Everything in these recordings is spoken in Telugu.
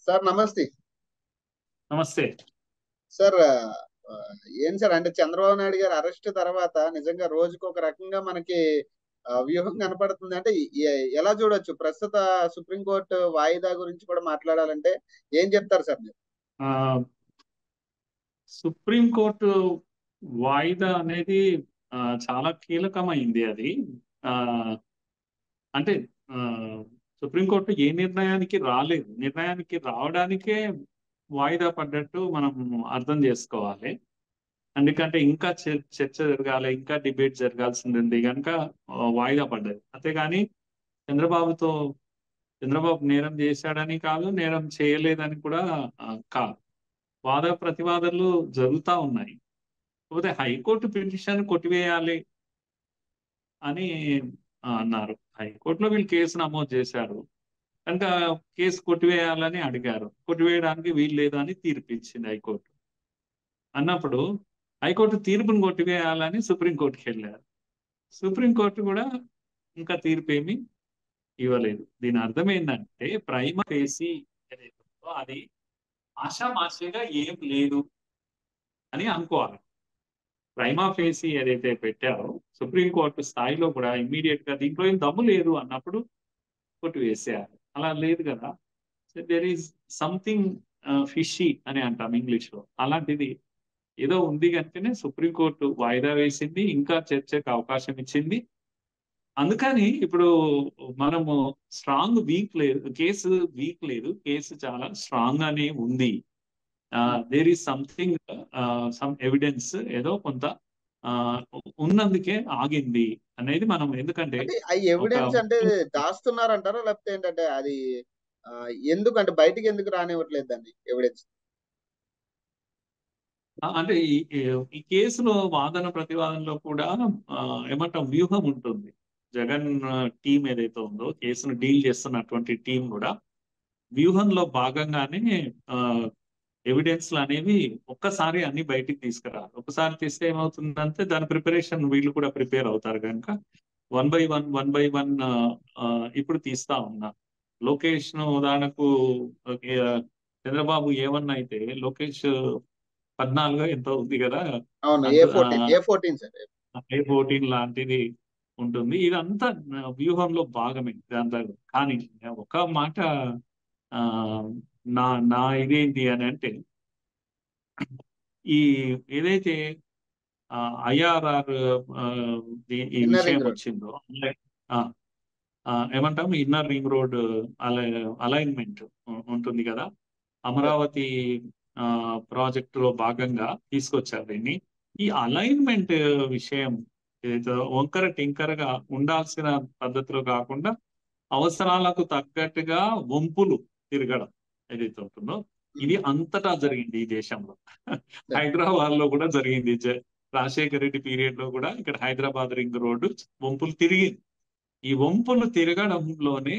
సార్ నమస్తే నమస్తే సార్ ఆ, ఏం సార్ అంటే చంద్రబాబు నాయుడు గారి అరెస్ట్ తర్వాత నిజంగా రోజుకు ఒక రకంగా మనకి ఆ, వ్యూహం కనపడుతుంది అంటే ఎ- ఎలా చూడొచ్చు ప్రస్తుత సుప్రీంకోర్టు వాయిదా గురించి కూడా మాట్లాడాలంటే ఏం చెప్తారు సార్ మీరు ఆ, సుప్రీంకోర్టు వాయిదా అనేది ఆ, చాలా కీలకమైంది అది ఆ, అంటే ఆ, సుప్రీంకోర్టు ఏ నిర్ణయానికి రాలేదు నిర్ణయానికి రావడానికే వాయిదా పడ్డట్టు మనం అర్థం చేసుకోవాలి ఎందుకంటే ఇంకా చర్- చర్చ జరగాలి ఇంకా డిబేట్ జరగాల్సింది ఉంది కనుక ఆ, వాయిదా పడ్డది అంతేగాని చంద్రబాబుతో చంద్రబాబు నేరం చేశాడని కాదు నేరం చేయలేదని కూడా ఆ, కాదు వాద ప్రతివాదనలు జరుగుతా ఉన్నాయి కాకపోతే హైకోర్టు పిటిషన్ కొట్టివేయాలి అని ఆ, అన్నారు హైకోర్టులో వీళ్ళు కేసు నమోదు చేశారు కనుక కేసు కొట్టివేయాలని అడిగారు కొట్టివేయడానికి వీలు లేదు అని తీర్పు ఇచ్చింది హైకోర్టు అన్నప్పుడు హైకోర్టు తీర్పును కొట్టివేయాలని సుప్రీంకోర్టుకి వెళ్ళారు సుప్రీంకోర్టు కూడా ఇంకా తీర్పు ఏమి ఇవ్వలేదు దీని అర్థం ఏంటంటే ప్రైమ ఫేసి ఏదైతే ఉందో అది ఆషామాషిగా ఏం లేదు అని అనుకోవాలి ప్రైమా ఫేసి ఏదైతే పెట్టారో సుప్రీంకోర్టు స్థాయిలో కూడా ఇమ్మీడియట్ గా దీంట్లో ఏం దమ్ము లేదు అన్నప్పుడు కొట్టివేసేయాలి అలా లేదు కదా దెర్ ఈస్ సంథింగ్ ఫిషీ అని అంటాం ఇంగ్లీష్ లో అలాంటిది ఏదో ఉంది కనుకనే సుప్రీంకోర్టు వాయిదా వేసింది ఇంకా చర్చకు అవకాశం ఇచ్చింది అందుకని ఇప్పుడు మనము స్ట్రాంగ్ వీక్ లేదు కేసు వీక్ లేదు కేసు చాలా స్ట్రాంగ్ గానే ఉంది there is something some evidence ఏదో కొంత ఆ, ఉన్నందుకే ఆగింది అనేది మనం ఎందుకంటే అంటే ఆ ఎవిడెన్స్ ఒక అంటే దాస్తున్నారంటారా లేకపోతే ఏంటంటే అది ఆ, ఎందుకు అంటే బయటికి ఎందుకు రానివ్వట్లేదు దాన్ని ఎవిడెన్స్ ఆ, అంటే ఈ ఈ- ఈ కేసులో వాదన ప్రతివాదనలో కూడా ఆ, ఏమంటాం వ్యూహం ఉంటుంది జగన్ టీం ఏదైతే ఉందో కేసును డీల్ చేస్తున్నటువంటి టీం కూడా వ్యూహంలో భాగంగానే ఎవిడెన్స్లు అనేవి ఒక్కసారి అన్ని బయటికి తీసుకురాలి ఒకసారి తీస్తే ఏమవుతుందంటే దాని ప్రిపరేషన్ వీళ్ళు కూడా ప్రిపేర్ అవుతారు కనుక one by one one by one ఇప్పుడు తీస్తా ఉన్నా లోకేష్ ను ఉదాహరణకు ఆ, చంద్రబాబు ఏమన్నా అయితే లోకేష్ పద్నాలుగు ఎంతో ఉంది కదా అవును ఏ అంత fourteen A fourteen sir A fourteen లాంటిది ఉంటుంది ఇదంతా వ్యూహంలో భాగమే దాంట్లో కానీ ఒక మాట ఆ నా నా ఇదేంటి అని అంటే ఈ ఏదైతే ఐఆర్ఆర్ ఈ ఇన్నర్ విషయం రింగ్ రోడ్ వచ్చిందో ఆ, ఆ, ఏమంటాం ఇన్నర్ రింగ్ రోడ్ అలైన్మెంట్ ఉంటుంది కదా అమరావతి ఆ, ప్రాజెక్ట్ లో భాగంగా తీసుకొచ్చారు దీన్ని ఈ అలైన్మెంట్ విషయం ఏదైతే వంకర టింకరగా ఉండాల్సిన పద్ధతిలో కాకుండా అవసరాలకు తగ్గట్టుగా వంపులు తిరగడం ఏదైతే ఉంటుందో ఇది అంతటా జరిగింది ఈ దేశంలో హైదరాబాద్ లో కూడా జరిగింది జ- రాజశేఖర రెడ్డి పీరియడ్ లో కూడా ఇక్కడ హైదరాబాద్ రింగ్ రోడ్డు వంపులు తిరిగింది ఈ వంపులు తిరగడంలోనే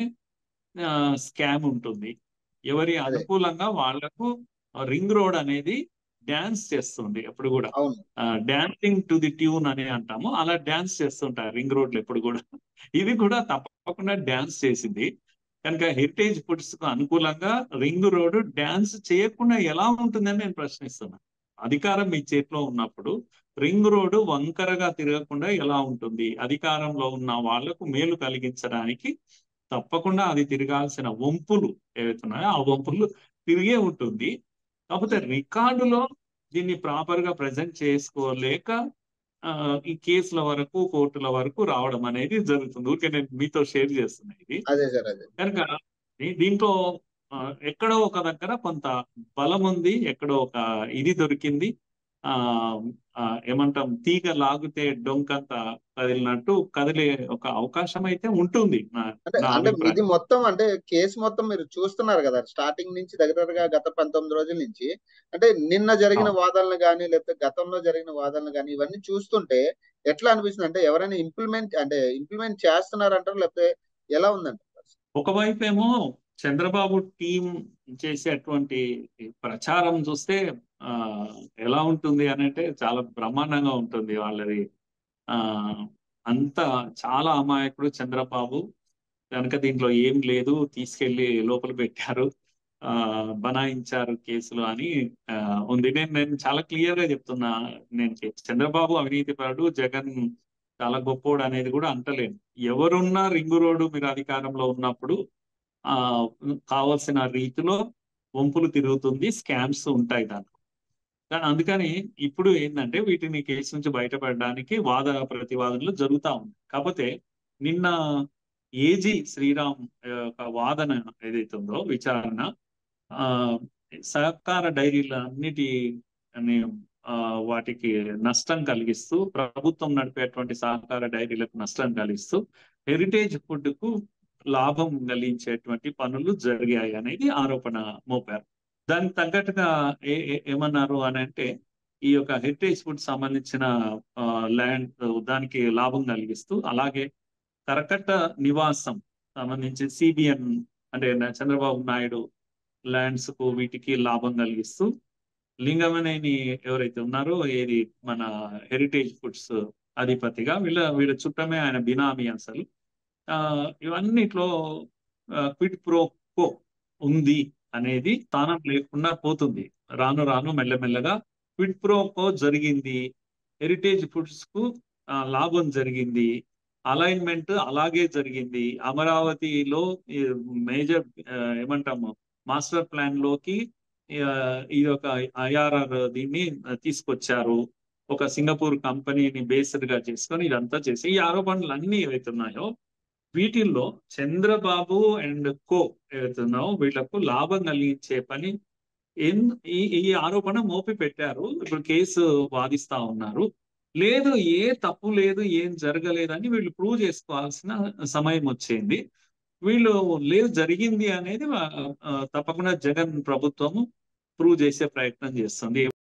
స్కామ్ ఉంటుంది ఎవరి అదే అనుకూలంగా వాళ్లకు రింగ్ రోడ్ అనేది డాన్స్ చేస్తుంది ఎప్పుడు కూడా అవును డాన్సింగ్ టు ది ట్యూన్ అని అంటాము అలా డాన్స్ చేస్తుంటారు రింగ్ రోడ్లు ఎప్పుడు కూడా ఇది కూడా తప్పకుండా డాన్స్ చేసింది కనుక హెరిటేజ్ ఫుడ్స్ కు అనుకూలంగా రింగ్ రోడ్ డాన్స్ చేయకుండా ఎలా ఉంటుందని నేను ప్రశ్నిస్తున్నా అధికారం మీ చేతిలో ఉన్నప్పుడు రింగ్ రోడ్డు వంకరగా తిరగకుండా ఎలా ఉంటుంది అధికారంలో ఉన్న వాళ్లకు మేలు కలిగించడానికి తప్పకుండా అది తిరగాల్సిన వంపులు ఏవైతే ఉన్నాయో ఆ వంపులు తిరిగే ఉంటుంది కాకపోతే రికార్డులో దీన్ని ప్రాపర్ గా ప్రజెంట్ చేసుకోలేక ఆ, ఈ కేసుల వరకు కోర్టుల వరకు రావడం అనేది జరుగుతుంది ఊరికే నేను మీతో షేర్ చేస్తున్నా ఇది అదే సార్ అదే కనుక దీ- దీంట్లో ఆ, ఎక్కడో ఒక దగ్గర కొంత బలం ఉంది ఎక్కడో ఒక ఇది దొరికింది ఆ ఆ, ఏమంటాం తీగ లాగితే డొంకంత కదిలినట్టు కదిలే ఒక అవకాశం అయితే ఉంటుంది నా అంటే నా అంటే ఇది అభిప్రాయం మొత్తం అంటే కేసు మొత్తం మీరు చూస్తున్నారు కదా స్టార్టింగ్ నుంచి దగ్గరగా గత పంతొమ్మిది రోజుల నుంచి అంటే నిన్న జరిగిన అవును. వాదనలు కానీ లేకపోతే గతంలో జరిగిన వాదనలు కానీ ఇవన్నీ చూస్తుంటే ఎట్లా అనిపిస్తుంది అంటే ఎవరైనా ఇంప్లిమెంట్ అంటే ఇంప్లిమెంట్ చేస్తున్నారంటారు లేకపోతే ఎలా ఉందండి ఒకవైపు ఏమో చంద్రబాబు టీం చేసేటువంటి ప్రచారం చూస్తే ఆ ఎలా ఉంటుంది అని అంటే చాలా బ్రహ్మాండంగా ఉంటుంది వాళ్ళది ఆ అంత చాలా అమాయకుడు చంద్రబాబు కనుక దీంట్లో ఏం లేదు తీసుకెళ్లి లోపల పెట్టారు ఆ, బనాయించారు కేసులు అని ఆ, ఉంది నేను నేను చాలా క్లియర్ గా చెప్తున్నా నేను చంద్రబాబు అవినీతి పరుడు జగన్ చాలా గొప్పోడు అనేది కూడా అంటలేను ఎవరున్నా రింగు రోడ్డు మీరు అధికారంలో ఉన్నప్పుడు ఆ కావాల్సిన రీతిలో వంపులు తిరుగుతుంది స్కామ్స్ ఉంటాయి దాంట్లో కానీ అందుకని ఇప్పుడు ఏంటంటే వీటిని కేసు నుంచి బయటపడడానికి వాద ప్రతివాదనలు జరుగుతా ఉంది కాకపోతే నిన్న ఏజీ శ్రీరామ్ యొక్క వాదన ఏదైతే ఉందో విచారణ ఆ సహకార డైరీల అన్నిటి అని, ఆ, వాటికి నష్టం కలిగిస్తూ ప్రభుత్వం నడిపేటువంటి సహకార డైరీలకు నష్టం కలిగిస్తూ హెరిటేజ్ ఫుడ్ కు లాభం కలిగించేటువంటి పనులు జరిగాయి అనేది ఆరోపణ మోపారు దానికి తగ్గట్టుగా ఏ ఏ- ఏమన్నారు అని అంటే ఈ యొక్క హెరిటేజ్ ఫుడ్ సంబంధించిన ల్యాండ్ దానికి లాభం కలిగిస్తూ అలాగే కరకట్ట నివాసం సంబంధించి సిబిఎన్ అంటే నా- చంద్రబాబు నాయుడు ల్యాండ్స్ కు వీటికి లాభం కలిగిస్తూ లింగమనేని ఎవరైతే ఉన్నారో ఏది మన హెరిటేజ్ ఫుడ్స్ అధిపతిగా వీళ్ళ వీళ్ళ చుట్టమే ఆయన బినామీ అసలు ఆ ఇవన్నిట్లో క్విడ్ ప్రో కో ఉంది అనేది స్థానం లేకుండా పోతుంది రాను రాను మెల్లమెల్లగా క్విడ్ ప్రో కో జరిగింది హెరిటేజ్ ఫుడ్స్ కు ఆ, లాభం జరిగింది అలైన్మెంట్ అలాగే జరిగింది అమరావతిలో మేజర్ ఏమంటాము మాస్టర్ ప్లాన్ లోకి ఆ, ఈ యొక్క ఐఆర్ఆర్ దీన్ని తీసుకొచ్చారు ఒక సింగపూర్ కంపెనీని బేస్డ్ గా చేసుకొని ఇదంతా చేసి ఈ ఆరోపణలు అన్ని ఏవైతే ఉన్నాయో వీటిల్లో చంద్రబాబు అండ్ కో ఏవైతే ఉన్నాయో వీళ్లకు లాభం కలిగించే పని ఎన్ ఈ ఈ ఆరోపణ మోపి పెట్టారు ఇప్పుడు కేసు వాదిస్తా ఉన్నారు లేదు ఏ తప్పు లేదు ఏం జరగలేదని వీళ్ళు ప్రూవ్ చేసుకోవాల్సిన సమయం వచ్చింది వీళ్ళు లేదు జరిగింది అనేది ఆ, ఆ, తప్పకుండా జగన్ ప్రభుత్వము ప్రూవ్ చేసే ప్రయత్నం చేస్తుంది